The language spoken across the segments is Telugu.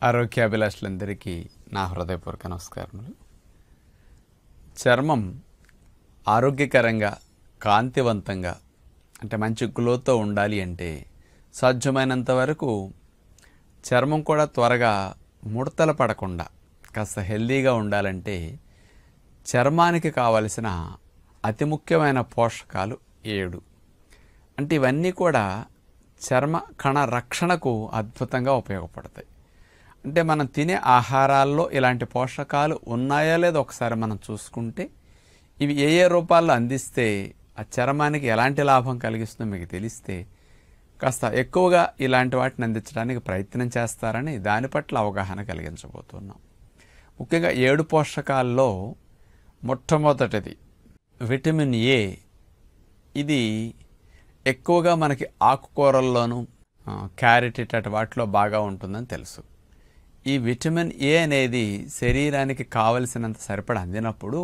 ఆరోగ్యాభిలాషులందరికీ నా హృదయపూర్వక నమస్కారములు చర్మం ఆరోగ్యకరంగా కాంతివంతంగా అంటే మంచి గ్లోతో ఉండాలి అంటే సాధ్యమైనంత వరకు చర్మం కూడా త్వరగా ముడతలు పడకుండా కాస్త హెల్దీగా ఉండాలంటే చర్మానికి కావలసిన అతి ముఖ్యమైన పోషకాలు ఏడు అంటే ఇవన్నీ కూడా చర్మ కణ రక్షణకు అద్భుతంగా ఉపయోగపడతాయి అంటే మనం తినే ఆహారాల్లో ఇలాంటి పోషకాలు ఉన్నాయో లేదో ఒకసారి మనం చూసుకుంటే ఇవి ఏ ఏ రూపాల్లో అందిస్తే ఆ చర్మానికి ఎలాంటి లాభం కలిగిస్తుందో మీకు తెలిస్తే కాస్త ఎక్కువగా ఇలాంటి వాటిని అందించడానికి ప్రయత్నం చేస్తారని దాని పట్ల అవగాహన కలిగించబోతున్నాం ముఖ్యంగా ఏడు పోషకాల్లో మొట్టమొదటిది విటమిన్ ఏ ఇది ఎక్కువగా మనకి ఆకుకూరల్లోనూ ఆ, క్యారెట్ ఇట్లాంటి వాటిలో బాగా ఉంటుందని తెలుసు ఈ విటమిన్ ఏ అనేది శరీరానికి కావలసినంత సరిపడ అందినప్పుడు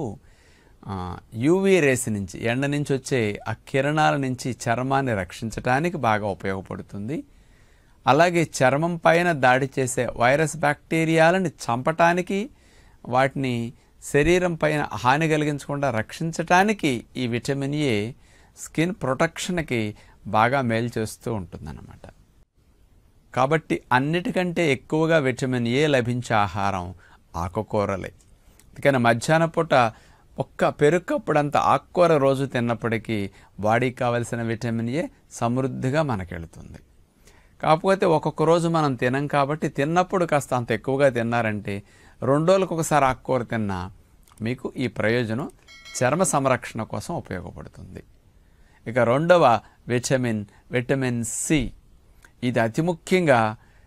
యూవీ రేస్ నుంచి ఎండ నుంచి వచ్చే ఆ కిరణాల నుంచి చర్మాన్ని రక్షించడానికి బాగా ఉపయోగపడుతుంది అలాగే చర్మం పైన దాడి చేసే వైరస్ బ్యాక్టీరియాలని చంపటానికి వాటిని శరీరం పైన హాని కలిగించకుండా రక్షించటానికి ఈ విటమిన్ ఏ స్కిన్ ప్రొటెక్షన్కి బాగా మేలు చేస్తూ ఉంటుందన్నమాట కాబట్టి అన్నిటికంటే ఎక్కువగా విటమిన్ ఏ లభించే ఆహారం ఆకుకూరలే అందుకని మధ్యాహ్న పూట ఒక్క పెరుక్కప్పుడంత ఆకుకూర రోజు తిన్నప్పటికీ బాడీకి కావలసిన విటమిన్ ఏ సమృద్ధిగా మనకెళ్తుంది కాకపోతే ఒక్కొక్క రోజు మనం తినం కాబట్టి తిన్నప్పుడు కాస్త అంత ఎక్కువగా తిన్నారంటే రెండు రోజులకు ఒకసారి ఆకుకూర తిన్నా మీకు ఈ ప్రయోజనం చర్మ సంరక్షణ కోసం ఉపయోగపడుతుంది ఇక రెండవ విటమిన్ విటమిన్ సి ఇది అతి ముఖ్యంగా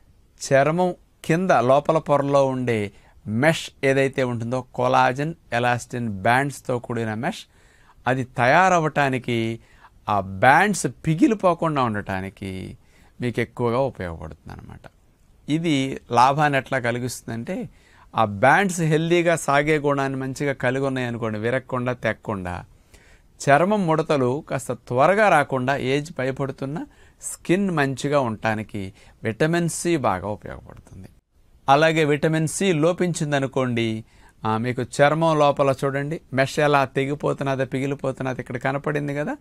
చర్మం కింద లోపల పొరలో ఉండే మెష్ ఏదైతే ఉంటుందో కొలాజన్ ఎలాస్టిన్ బ్యాండ్స్తో కూడిన మెష్ అది తయారవ్వటానికి ఆ బ్యాండ్స్ పిగిలిపోకుండా ఉండటానికి మీకు ఎక్కువగా ఉపయోగపడుతుంది అనమాట ఇది లాభాన్ని ఎట్లా కలిగిస్తుందంటే ఆ బ్యాండ్స్ హెల్దీగా సాగే గుణాన్ని మంచిగా కలిగి ఉన్నాయనుకోండి విరగకుండా తెక్కకుండా చర్మం ముడతలు కాస్త త్వరగా రాకుండా ఏజ్ పైపడుతున్న స్కిన్ మంచిగా ఉండటానికి విటమిన్ సి బాగా ఉపయోగపడుతుంది అలాగే విటమిన్ సి లోపించిందనుకోండి ఆ, మీకు చర్మం లోపల చూడండి మెష్ ఎలా తెగిపోతున్నది పిగిలిపోతున్నది ఇక్కడ కనపడింది కదా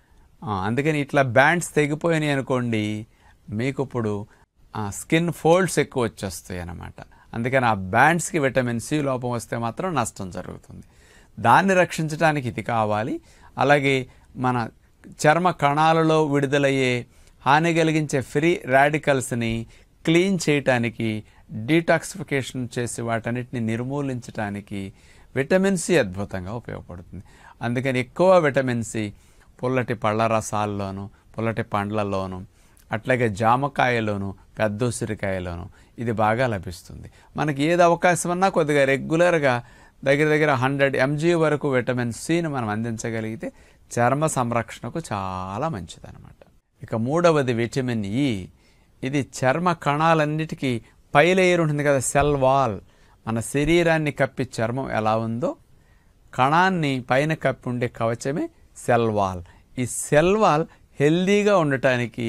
ఆ, అందుకని ఇట్లా బ్యాండ్స్ తెగిపోయినాయి అనుకోండి మీకు ఇప్పుడు ఆ, స్కిన్ ఫోల్డ్స్ ఎక్కువ వచ్చేస్తాయి అన్నమాట అందుకని ఆ బ్యాండ్స్కి విటమిన్ సి లోపం వస్తే మాత్రం నష్టం జరుగుతుంది దాన్ని రక్షించడానికి ఇది కావాలి అలాగే మన చర్మ కణాలలో విడుదలయ్యే హాని కలిగించే ఫ్రీ రాడికల్స్ని క్లీన్ చేయటానికి డీటాక్సిఫికేషన్ చేసి వాటన్నిటిని నిర్మూలించడానికి విటమిన్ సి అద్భుతంగా ఉపయోగపడుతుంది అందుకని ఎక్కువ విటమిన్ సి పుల్లటి పళ్ళ రసాల్లోనూ పుల్లటి పండ్లలోనూ అట్లాగే జామకాయలోను పెద్ద ఉసిరికాయలోను ఇది బాగా లభిస్తుంది మనకి ఏది అవకాశం ఉన్నా కొద్దిగా రెగ్యులర్గా దగ్గర దగ్గర హండ్రెడ్ ఎంజీ వరకు విటమిన్ సిని మనం అందించగలిగితే చర్మ సంరక్షణకు చాలా మంచిదన్నమాట ఇక మూడవది విటమిన్ ఇ ఇది చర్మ కణాలన్నిటికీ పై లేయర్ ఉంటుంది కదా సెల్ వాల్ మన శరీరాన్ని కప్పి చర్మం ఎలా ఉందో కణాన్ని పైన కప్పి ఉండే కవచమే సెల్ వాల్ ఈ సెల్ వాల్ హెల్దీగా ఉండటానికి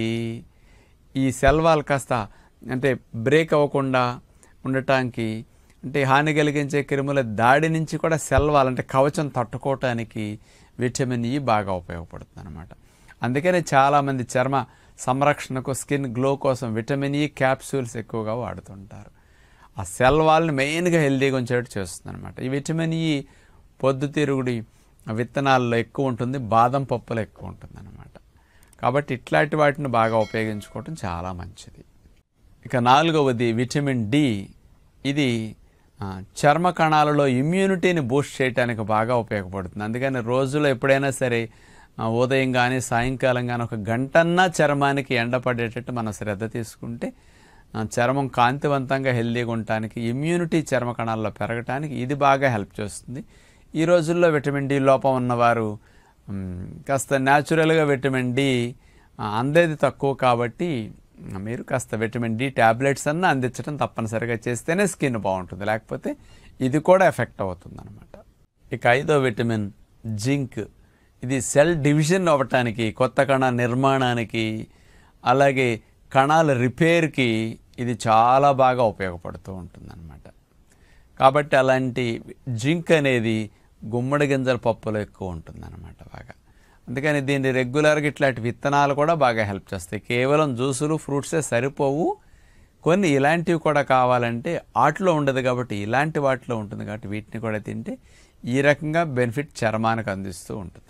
ఈ సెల్ వాల్ కాస్త అంటే బ్రేక్ అవ్వకుండా ఉండటానికి అంటే హాని కలిగించే క్రిముల దాడి నుంచి కూడా సెల్ వాల్ అంటే కవచం తట్టుకోవటానికి విటమిన్ ఇ బాగా ఉపయోగపడుతుంది అనమాట అందుకనే చాలామంది చర్మ సంరక్షణకు స్కిన్ గ్లో కోసం విటమిన్ ఇ క్యాప్సూల్స్ ఎక్కువగా వాడుతుంటారు ఆ సెల్ వాల్ని మెయిన్గా హెల్దీగా ఉంచేటట్టు చేస్తుంది అనమాట ఈ విటమిన్ ఇ పొద్దుతిరుగుడి విత్తనాల్లో ఎక్కువ ఉంటుంది బాదం పప్పులో ఎక్కువ ఉంటుంది అనమాట కాబట్టి ఇట్లాంటి వాటిని బాగా ఉపయోగించుకోవటం చాలా మంచిది ఇక నాలుగవది విటమిన్ డి ఇది ఆ, చర్మ కణాలలో ఇమ్యూనిటీని బూస్ట్ చేయడానికి బాగా ఉపయోగపడుతుంది అందుకని రోజులో ఎప్పుడైనా సరే ఆ, ఉదయం కానీ సాయంకాలం కానీ ఒక గంటన్నా చర్మానికి ఎండ పడేటట్టు మనం శ్రద్ధ తీసుకుంటే ఆ, చర్మం కాంతివంతంగా హెల్దీగా ఉండటానికి ఇమ్యూనిటీ చర్మ కణాల్లో పెరగటానికి ఇది బాగా హెల్ప్ చేస్తుంది ఈ రోజుల్లో విటమిన్ డి లోపం ఉన్నవారు మ్, కాస్త న్యాచురల్గా విటమిన్ డి ఆ, అందేది తక్కువ కాబట్టి మ్, మీరు కాస్త విటమిన్ డి ట్యాబ్లెట్స్ అన్న అందించడం తప్పనిసరిగా చేస్తేనే స్కిన్ బాగుంటుంది లేకపోతే ఇది కూడా ఎఫెక్ట్ అవుతుంది అనమాట ఇక ఐదో విటమిన్ జింక్ ఇది సెల్ డివిజన్ అవ్వటానికి కొత్త కణ నిర్మాణానికి అలాగే కణాల రిపేర్కి ఇది చాలా బాగా ఉపయోగపడుతూ ఉంటుందన్నమాట కాబట్టి అలాంటి జింక్ అనేది గుమ్మడి గింజల పప్పులో ఎక్కువ ఉంటుందన్నమాట బాగా అందుకని దీన్ని రెగ్యులర్గా ఇట్లాంటి విత్తనాలు కూడా బాగా హెల్ప్ చేస్తాయి కేవలం జ్యూసులు ఫ్రూట్సే సరిపోవు కొన్ని ఇలాంటివి కూడా కావాలంటే వాటిలో ఉండదు కాబట్టి ఇలాంటి వాటిలో ఉంటుంది కాబట్టి వీటిని కూడా తింటే ఈ రకంగా బెనిఫిట్ చర్మానికి అందిస్తూ ఉంటుంది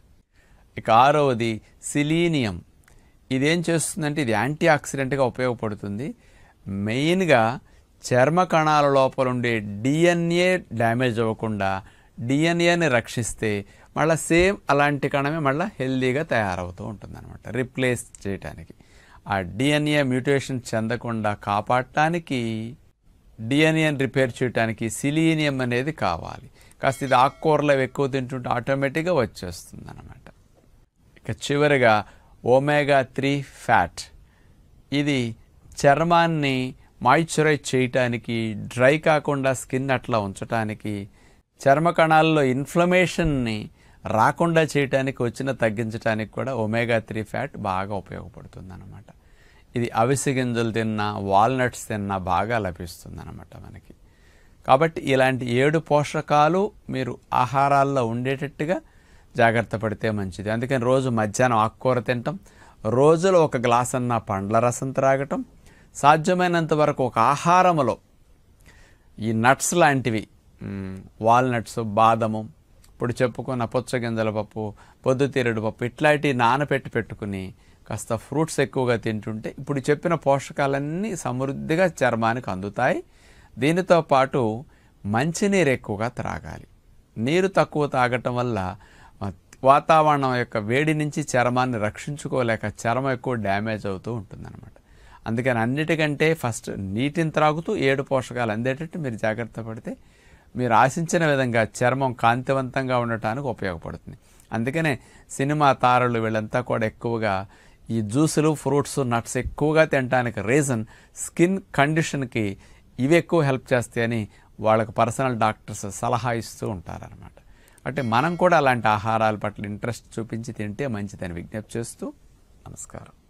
ఇక ఆరవది సిలీనియం ఇదేం చేస్తుందంటే ఇది యాంటీ ఆక్సిడెంట్గా ఉపయోగపడుతుంది మెయిన్గా చర్మ కణాల లోపల ఉండే డిఎన్ఏ డ్యామేజ్ అవ్వకుండా డిఎన్ఏని రక్షిస్తే మళ్ళీ సేమ్ అలాంటి కణమే మళ్ళీ హెల్దీగా తయారవుతూ ఉంటుంది అనమాట రిప్లేస్ చేయడానికి ఆ డిఎన్ఏ మ్యూటేషన్ చెందకుండా కాపాడటానికి డిఎన్ఏని రిపేర్ చేయడానికి సిలీనియం అనేది కావాలి కాస్త ఇది ఆకుకూరలు ఎక్కువ తింటుంటే ఆటోమేటిక్గా వచ్చేస్తుంది అనమాట ఇక చివరిగా ఒమేగా త్రీ ఫ్యాట్ ఇది చర్మాన్ని మాయిశ్చరైజ్ చేయటానికి డ్రై కాకుండా స్కిన్ అట్లా ఉంచటానికి చర్మ కణాల్లో ఇన్ఫ్లమేషన్ని రాకుండా చేయటానికి వచ్చిన తగ్గించడానికి కూడా ఒమేగా త్రీ ఫ్యాట్ బాగా ఉపయోగపడుతుంది అనమాట ఇది అవిసె గింజలు తిన్నా వాల్నట్స్ తిన్నా బాగా లభిస్తుంది అనమాట మనకి కాబట్టి ఇలాంటి ఏడు పోషకాలు మీరు ఆహారాల్లో ఉండేటట్టుగా జాగ్రత్త పడితే మంచిది అందుకని రోజు మధ్యాహ్నం ఆకుకూర తినటం రోజులో ఒక గ్లాస్ అన్న పండ్ల రసం త్రాగటం సాధ్యమైనంత వరకు ఒక ఆహారంలో ఈ నట్స్ లాంటివి మ్, వాల్నట్స్ బాదము ఇప్పుడు చెప్పుకున్న పుచ్చగింజల పప్పు పొద్దుతీరుడు పప్పు ఇట్లాంటివి నానబెట్టి పెట్టుకుని కాస్త ఫ్రూట్స్ ఎక్కువగా తింటుంటే ఇప్పుడు చెప్పిన పోషకాలన్నీ సమృద్ధిగా చర్మానికి అందుతాయి దీనితో పాటు మంచినీరు ఎక్కువగా త్రాగాలి నీరు తక్కువ తాగటం వల్ల ఆ, వాతావరణం యొక్క వేడి నుంచి చర్మాన్ని రక్షించుకోలేక చర్మం ఎక్కువ డ్యామేజ్ అవుతూ ఉంటుందన్నమాట అందుకని అన్నిటికంటే ఫస్ట్ నీటిని త్రాగుతూ ఏడు పోషకాలు అందేటట్టు మీరు జాగ్రత్త పడితే మీరు ఆశించిన విధంగా చర్మం కాంతివంతంగా ఉండటానికి ఉపయోగపడుతుంది అందుకనే సినిమా తారలు వీళ్ళంతా కూడా ఎక్కువగా ఈ జ్యూసులు ఫ్రూట్స్ నట్స్ ఎక్కువగా తినడానికి రీజన్ స్కిన్ కండిషన్కి ఇవి ఎక్కువ హెల్ప్ చేస్తాయని వాళ్ళకి పర్సనల్ డాక్టర్స్ సలహా ఇస్తూ ఉంటారనమాట అంటే మనం కూడా అలాంటి ఆహారాల పట్ల ఇంట్రెస్ట్ చూపించి తింటే మంచిదని విజ్ఞప్తి చేస్తూ నమస్కారం